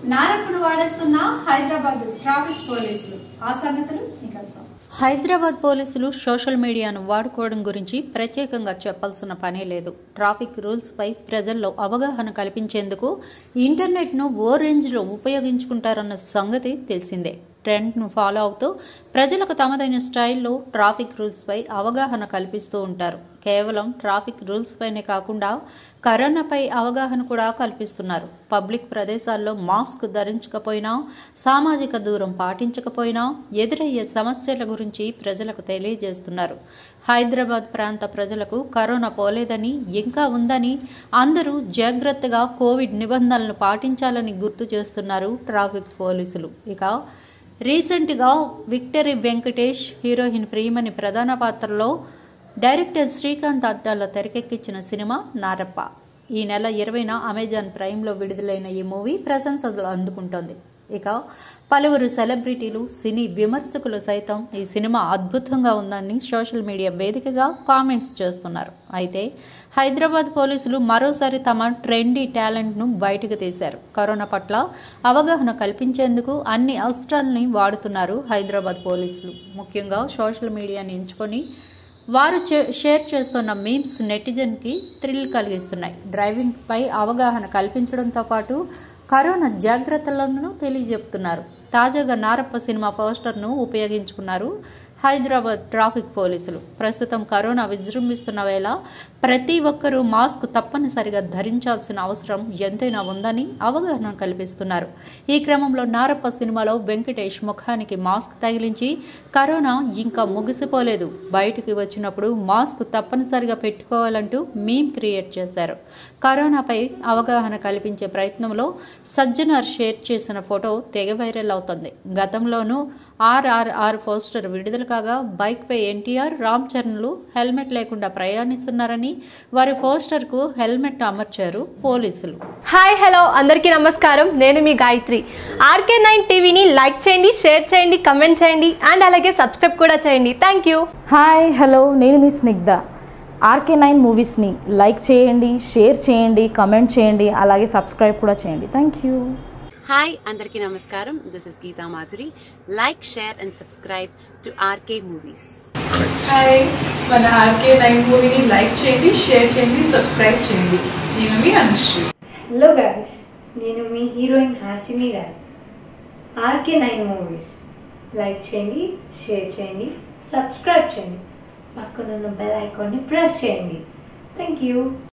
నారప్పుడు వాడేస్తున్న Hyderabad traffic పోలీసులు ఆ సంగతులు ఇంకా హైదరాబాద్ పోలీసులు సోషల్ మీడియాను వాడుకోవడం గురించి ప్రత్యేకంగా చెప్పాల్సిన పనే లేదు ట్రాఫిక్ రూల్స్ పై ప్రజల్లో అవగాహన కల్పించేందుకు ఇంటర్నెట్ను ఓ రేంజ్లో ఉపయోగించుకుంటారన్న సంగతి తెలిసిందే ట్రెండ్ను ఫాలో అవుతూ ప్రజలకు తమదైన స్టైల్లో ట్రాఫిక్ రూల్స్ పై అవగాహన కల్పిస్తూ ఉంటారు కేవలం ట్రాఫిక్ రూల్స్ పైనే కాకుండా కరోనాపై అవగాహన కూడా కల్పిస్తున్నారు పబ్లిక్ ప్రదేశాల్లో మాస్క్ ధరించకపోయినా సామాజిక దూరం పాటించకపోయినా ఎదురయ్యే సమస్యల గురించి ప్రజలకు తెలియజేస్తున్నారు హైదరాబాద్ ప్రాంత ప్రజలకు కరోనా పోలేదని ఇంకా ఉందని అందరూ జాగ్రత్తగా కోవిడ్ నిబంధనలను పాటించాలని గుర్తు చేస్తున్నారు ట్రాఫిక్ పోలీసులు ఇక రీసెంట్గా విక్టరీ వెంకటేష్ హీరోయిన్ ప్రియమణి ప్రధాన పాత్రలో డైరెక్టర్ శ్రీకాంత్ అడ్డాల తెరకెక్కించిన సినిమా నారప్ప ఈ నెల ఇరవైన అమెజాన్ ప్రైమ్లో విడుదలైన ఈ మూవీ ప్రశంసలు అందుకుంటోంది ఇక పలువురు సెలబ్రిటీలు సినీ విమర్శకులు సైతం ఈ సినిమా అద్భుతంగా ఉందని సోషల్ మీడియా వేదికగా కామెంట్స్ చేస్తున్నారు అయితే హైదరాబాద్ పోలీసులు మరోసారి తమ ట్రెండీ టాలెంట్ను బయటకు తీశారు కరోనా పట్ల అవగాహన కల్పించేందుకు అన్ని అస్త్రాలని వాడుతున్నారు హైదరాబాద్ పోలీసులు ముఖ్యంగా సోషల్ మీడియాని ఎంచుకొని వారు షేర్ చేస్తున్న మీమ్స్ నెటిజన్కి థ్రిల్ కలిగిస్తున్నాయి డ్రైవింగ్ పై అవగాహన కల్పించడంతో పాటు కరోనా జాగ్రత్తలను తెలియజెప్తున్నారు తాజాగా నారప్ప సినిమా పోస్టర్ను ఉపయోగించుకున్నారు హైదరాబాద్ ట్రాఫిక్ పోలీసులు ప్రస్తుతం కరోనా విజృంభిస్తున్న వేళ ప్రతి ఒక్కరూ మాస్క్ తప్పనిసరిగా ధరించాల్సిన అవసరం ఎంతైనా ఉందని అవగాహన కల్పిస్తున్నారు ఈ క్రమంలో నారప్ప సినిమాలో వెంకటేష్ ముఖానికి మాస్క్ తగిలించి కరోనా ఇంకా ముగిసిపోలేదు బయటికి వచ్చినప్పుడు మాస్క్ తప్పనిసరిగా పెట్టుకోవాలంటూ మీమ్ క్రియేట్ చేశారు కరోనాపై అవగాహన కల్పించే ప్రయత్నంలో సజ్జనార్ షేర్ చేసిన ఫోటో తెగ వైరల్ అవుతోంది గతంలోనూ ఆర్ఆర్ఆర్ పోస్టర్ విడుదల కాగా బైక్పై ఎన్టీఆర్ రామ్ చరణ్లు హెల్మెట్ లేకుండా ప్రయాణిస్తున్నారని వారి పోస్టర్కు హెల్మెట్ అమర్చారు పోలీసులు హాయ్ హలో అందరికీ నమస్కారం నేను మీ గాయత్రి ఆర్కే నైన్ టీవీని లైక్ చేయండి షేర్ చేయండి కమెంట్ చేయండి అండ్ అలాగే సబ్స్క్రైబ్ కూడా చేయండి థ్యాంక్ యూ హాయ్ హలో నేను మీ స్నిగ్ధ ఆర్కే నైన్ మూవీస్ని లైక్ చేయండి షేర్ చేయండి కమెంట్ చేయండి అలాగే సబ్స్క్రైబ్ కూడా చేయండి థ్యాంక్ యూ హాయ్ అందరికీ నమస్కారం this is Geetha Madhuri like share and subscribe to RK movies hi మన ఆర్కే నైన్ మూవీని లైక్ చేయండి షేర్ చేయండి సబ్స్క్రైబ్ చేయండి నేను మీ అనుశ్రీ హలో గాయస్ నేను మీ heroine Hasini Roy RK nine movies like చేయండి షేర్ చేయండి సబ్స్క్రైబ్ చేయండి పక్కనున్న బెల్ ఐకాన్ని ప్రెస్ చేయండి థ్యాంక్ యూ